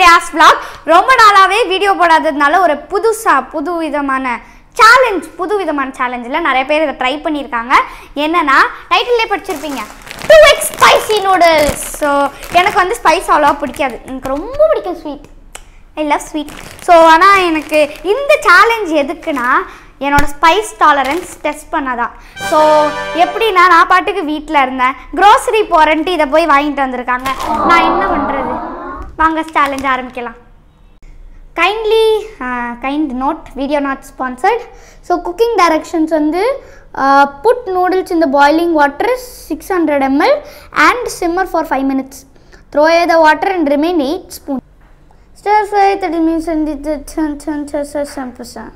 Shreyas vlog ரொம்ப நாளாவே video போடாததுனால ஒரு புதுசா புது விதமான சேலஞ்ச் புது விதமான சேலஞ்சில் நிறைய பேர் இதை ட்ரை பண்ணியிருக்காங்க என்னன்னா டைட்டிலே படிச்சிருப்பீங்க two X spicy noodles so எனக்கு வந்து ஸ்பைஸ் அவ்வளோவா பிடிக்காது எனக்கு ரொம்ப பிடிக்கும் sweet I love sweet so ஆனால் எனக்கு இந்த சேலஞ்ச் எதுக்குன்னா என்னோட ஸ்பைஸ் டாலரன்ஸ் டெஸ்ட் பண்ணதான் ஸோ எப்படின்னா நான் பாட்டுக்கு வீட்டில் இருந்தேன் க்ரோசரி போகிறேன்ட்டு இதை போய் வாங்கிட்டு வந்திருக்காங்க நான் என்ன பண்ணுறது வாங்க சேலஞ்ச் ஆரம்பிக்கலாம் kindly kind note video not sponsored so cooking directions வந்து புட் நூடுல்ஸ் இந்த boiling water six hundred ml and simmer for five minutes throw a the water and remain eight spoon Stir fry 30 minutes and it turn turn to 7%.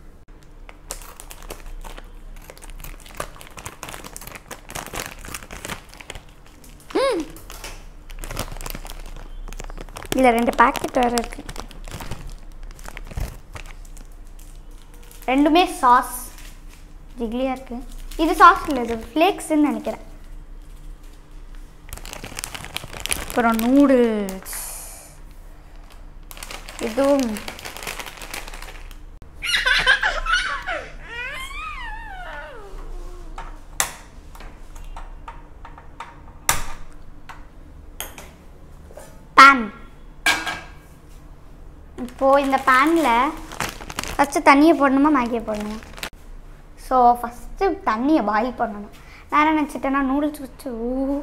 இதில் ரெண்டு packet வேறு இருக்கு ரெண்டுமே sauce ஜிக்லியாக இருக்கு இது sauce இல்லை இது ஃப்ளேக்ஸ்ன்னு நினைக்கிறேன் அப்புறம் நூடுல்ஸ் இதுவும் பேன் இப்போ இந்த பேனில் ஃபஸ்ட்டு தண்ணியை போடணுமா மேகியை போடணுமா ஸோ ஃபஸ்ட்டு தண்ணியை பாயில் பண்ணணும் நான் என்ன நினச்சிட்டேன்னா நூடுல்ஸ் வச்சு ஊ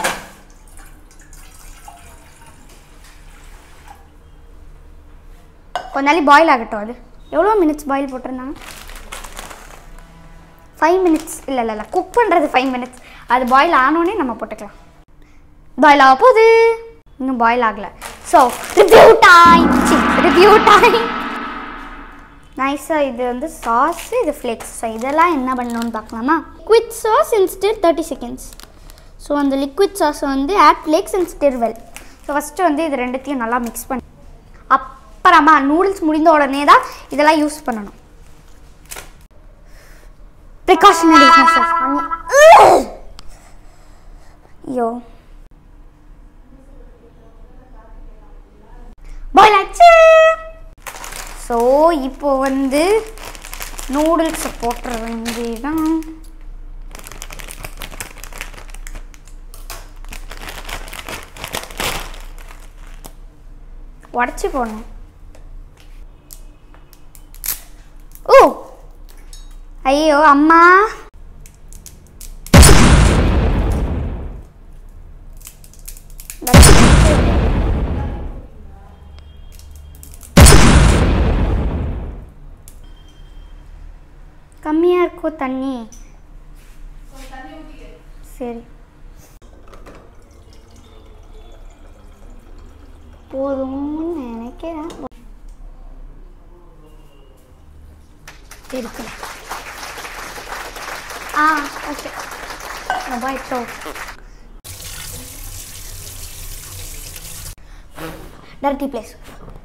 கொஞ்ச நாளைக்கு பாயில் ஆகட்டும் அது எவ்வளோ மினிட்ஸ் பாயில் போட்டிருந்தாங்க ஃபைவ் மினிட்ஸ் இல்லை இல்லை இல்லை குக் பண்ணுறது ஃபைவ் மினிட்ஸ் அது பாயில் ஆனோடனே நம்ம போட்டுக்கலாம் பாயில் ஆக போகுது இன்னும் பாயில் ஆகலை so review time review time நைஸாக இது வந்து சாஸ் இது ஃப்ளேக்ஸ் ஸோ இதெல்லாம் என்ன பண்ணணும்னு பார்க்கலாமா quit sauce in stir thirty seconds so அந்த லிக்விட் சாஸை வந்து add flakes and stir well so first வந்து இது ரெண்டுத்தையும் நல்லா மிக்ஸ் பண்ணி அப்புறமா நூடுல்ஸ் முடிந்த உடனே தான் இதெல்லாம் யூஸ் பண்ணணும் ப்ரிகாஷனரி மெஷர்ஸ் பண்ணி ஐயோ பாயில் ஆச்சு ஸோ இப்போ வந்து நூடுல்ஸை போட்டுற வேண்டியதான் உடச்சி போடணும் ஓ ஐயோ அம்மா கம்மியாக இருக்கோ தண்ணி சரி போதும்னு நினைக்கிறேன் இருக்கு ஆ okay bye so dirty place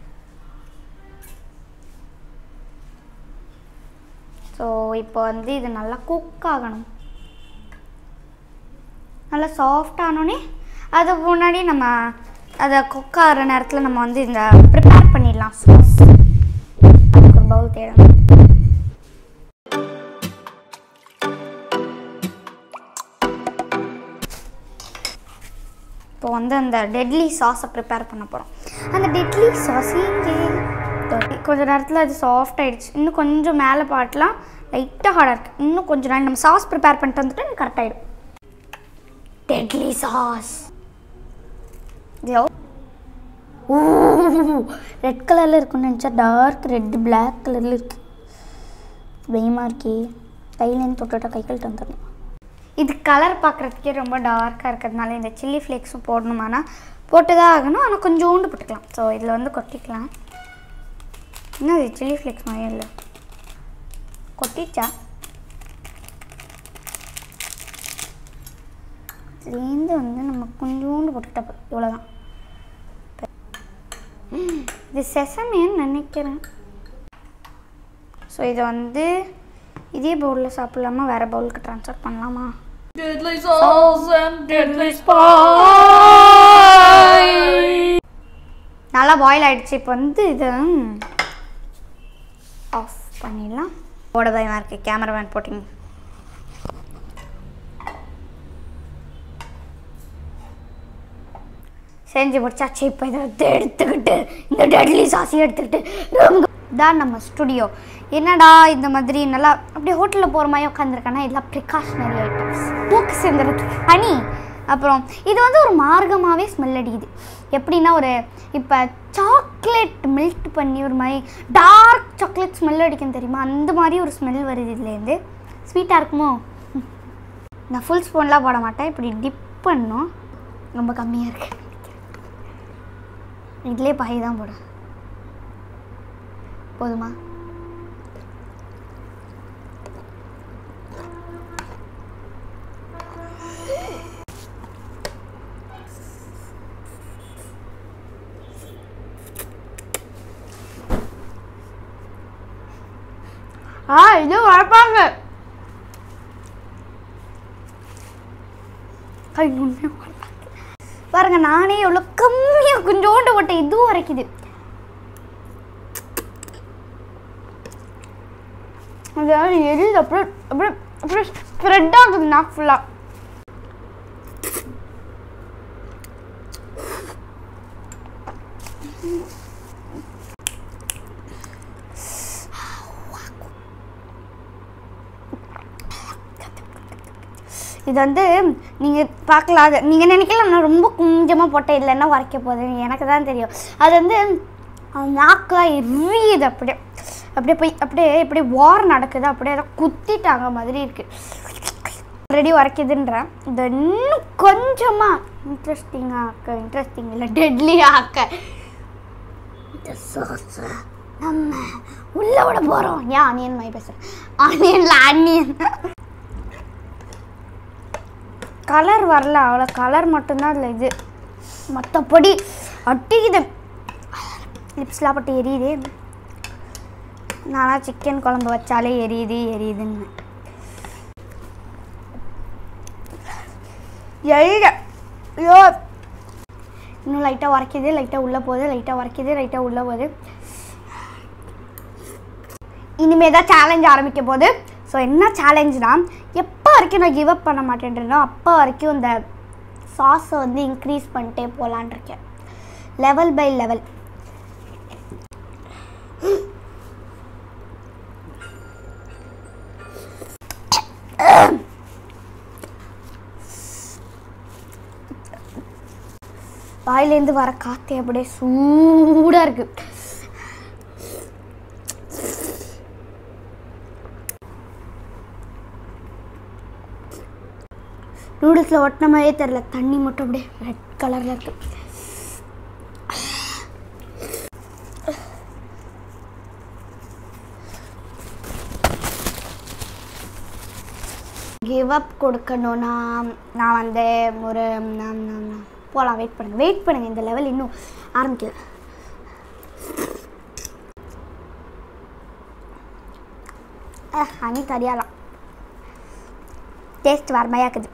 so இப்போ வந்து இது நல்லா குக் ஆகணும் நல்லா சாஃப்ட் ஆனோடனே அது முன்னாடி நம்ம அதை குக் ஆகிற நேரத்தில் நம்ம வந்து இந்த ப்ரிப்பேர் பண்ணிடலாம் சாஸ் அதுக்கு ஒரு பவுல் தேடணும் இப்போ வந்து அந்த டெட்லி சாஸை ப்ரிப்பேர் பண்ண போகிறோம் அந்த டெட்லி சாஸ் இங்கே கொஞ்ச நேரத்தில் அது சாஃப்ட் ஆயிடுச்சு இன்னும் கொஞ்சம் மேலே பாட்டலாம் லைட்டாக ஹார்டாக இருக்குது இன்னும் கொஞ்சம் நேரம் நம்ம சாஸ் ப்ரிப்பேர் பண்ணிட்டு வந்துட்டு கரெக்ட் ஆகிடும் டெட்லி சாஸ் இதோ ஓ ரெட் கலரில் இருக்குன்னு நினச்சா டார்க் ரெட் பிளாக் கலரில் இருக்குது பயமாக இருக்கே கையிலேருந்து தொட்டுட்டா கை கழுத்து வந்துடணும் இது கலர் பார்க்குறதுக்கே ரொம்ப டார்க்காக இருக்கிறதுனால இந்த சில்லி ஃப்ளேக்ஸும் போடணுமானா போட்டு தான் ஆகணும் ஆனால் கொஞ்சோண்டு போட்டுக்கலாம் ஸோ இதில் வந்து கொட்டிக்கலாம் என்ன இது சில்லி ஃப்ளேக்ஸ் மாதிரி இல்லை கொட்டிச்சா இதுலேருந்து வந்து நம்ம கொஞ்சோண்டு போட்டுக்கிட்டா போதும் இவ்வளோதான் இது செசமேன்னு நினைக்கிறேன் ஸோ இதை வந்து இதே பவுலில் சாப்பிட்லாமா வேறு பவுலுக்கு ட்ரான்ஸ்ஃபர் பண்ணலாமா Deadly sauce and deadly நல்லா நல்லா பாயில் ஆயிடுச்சு இப்போ வந்து இது ஆஃப் பண்ணிடலாம் போட பயமாக இருக்குது கேமராமேன் போட்டிங்க செஞ்சு முடிச்சாச்சு இப்போ இதை வந்து எடுத்துக்கிட்டு இந்த டெட்லி சாசி எடுத்துக்கிட்டு ரொம்ப தான் நம்ம ஸ்டுடியோ என்னடா இந்த மாதிரி நல்லா அப்படியே ஹோட்டலில் போகிற மாதிரி உட்காந்துருக்கேன்னா இதெல்லாம் ப்ரிகாஷனரி ஐட்டம்ஸ் மூக்கு சேர்ந்துறதுக்கு ஹனி அப்புறம் இது வந்து ஒரு மார்க்கமாகவே ஸ்மெல் அடிக்குது எப்படின்னா ஒரு இப்போ சாக்லேட் மெல்ட் பண்ணி ஒரு மாதிரி டார்க் சாக்லேட் ஸ்மெல் அடிக்கும் தெரியுமா அந்த மாதிரி ஒரு ஸ்மெல் வருது இதுலேருந்து ஸ்வீட்டாக இருக்குமோ ம். நான் ஃபுல் ஸ்பூன்லாம் போட மாட்டேன் இப்படி டிப் பண்ணணும் ரொம்ப கம்மியாக இருக்கு இதுலேயே பாய் தான் போட போதுமா ஆ இது வளர்ப்பாங்க கை உண்மையாக வளர்ப்பாங்க பாருங்க நானே எவ்வளோ கம்மியாக கொஞ்சோண்டு போட்டேன் இதுவும் வரைக்குது அது எரியுது அப்படியே அப்படியே அப்படியே ஸ்ப்ரெட் ஆகுது நாக் ஃபுல்லாக இது வந்து நீங்கள் பார்க்கலாம் அது நீங்கள் நினைக்கலாம் நான் ரொம்ப கொஞ்சமாக போட்டேன் இல்லைன்னா உரைக்க போகுது எனக்கு தான் தெரியும் அது வந்து நாக்கெலாம் எரியுது அப்படியே அப்படியே போய் அப்படியே இப்படி வார் நடக்குது அப்படியே ஏதோ குத்திட்டாங்க மாதிரி இருக்குது ஆல்ரெடி உரைக்குதுன்றேன் இது இன்னும் கொஞ்சமாக இன்ட்ரெஸ்டிங்காக ஆக்க இன்ட்ரெஸ்டிங் இல்லை டெட்லியாக ஆக்க இந்த சாஸை நம்ம உள்ளே விட போகிறோம் ஏன் ஆனியன் மாதிரி பேசுகிறேன் ஆனியனில் ஆனியன் கலர் வரல அவ்வளோ கலர் மட்டும்தான் அதில் இது மற்றபடி அட்டிக்குது லிப்ஸ்லாம் பட்டு எரியுது நானா சிக்கன் குழம்பு வச்சாலே எரியுது எரியுதுன்னு எரியுது ஐயோ இன்னும் லைட்டாக உரைக்குது லைட்டாக உள்ளே போகுது லைட்டாக உரைக்குது லைட்டாக உள்ளே போகுது இனிமே தான் சேலஞ்ச் ஆரம்பிக்க போகுது ஸோ என்ன சேலஞ்சுனா எப்போ வரைக்கும் நான் கிவ் அப் பண்ண மாட்டேன்றேனோ அப்போ வரைக்கும் இந்த சாஸை வந்து இன்க்ரீஸ் பண்ணிட்டே போகலான் இருக்கேன் லெவல் பை லெவல் வாயிலேருந்து வர காற்றே அப்படியே சூடாக இருக்குது நூடுல்ஸில் ஒட்டின மாதிரியே தெரில தண்ணி மட்டும் அப்படியே ரெட் கலரில் இருக்கு கிவ் அப் கொடுக்கணும்னா நான் வந்து ஒரு போகலாம் வெயிட் பண்ணுங்கள் வெயிட் பண்ணுங்கள் இந்த லெவல் இன்னும் ஆரம்பிக்கல ஹனி சரியாலாம் டேஸ்ட் வரமையாக இருக்குது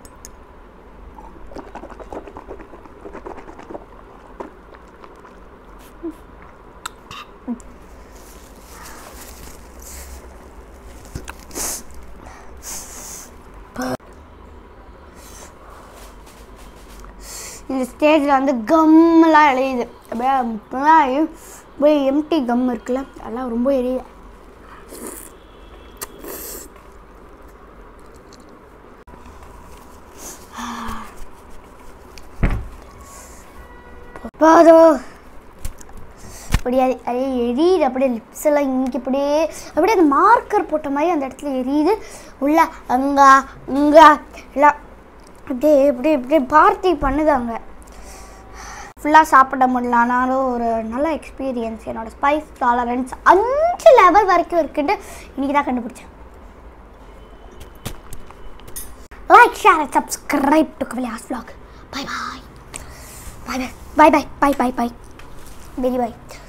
இந்த ஸ்டேஜில் வந்து கம்மெல்லாம் எரியுது அப்படியே முன்னாடி அப்படியே எம்டி கம் இருக்குல்ல அதெல்லாம் ரொம்ப எரியுது போதும் அப்படியே அப்படியே எரியுது அப்படியே லிப்ஸ் எல்லாம் இங்கே அப்படியே அப்படியே அந்த மார்க்கர் போட்ட மாதிரி அந்த இடத்துல எரியுது உள்ள அங்கே இங்கே எல்லாம் அப்படியே இப்படியே இப்படியே பார்ட்டி பண்ணுது அங்கே ஃபுல்லாக சாப்பிட முடியல ஆனாலும் ஒரு நல்ல எக்ஸ்பீரியன்ஸ் என்னோட ஸ்பைஸ் டாலரன்ஸ் அஞ்சு லெவல் வரைக்கும் இருக்குன்ட்டு இன்னைக்கு தான் கண்டுபிடிச்சேன் like share and subscribe to கவிலாஸ் vlog bye bye bye bye bye bye bye bye bye very by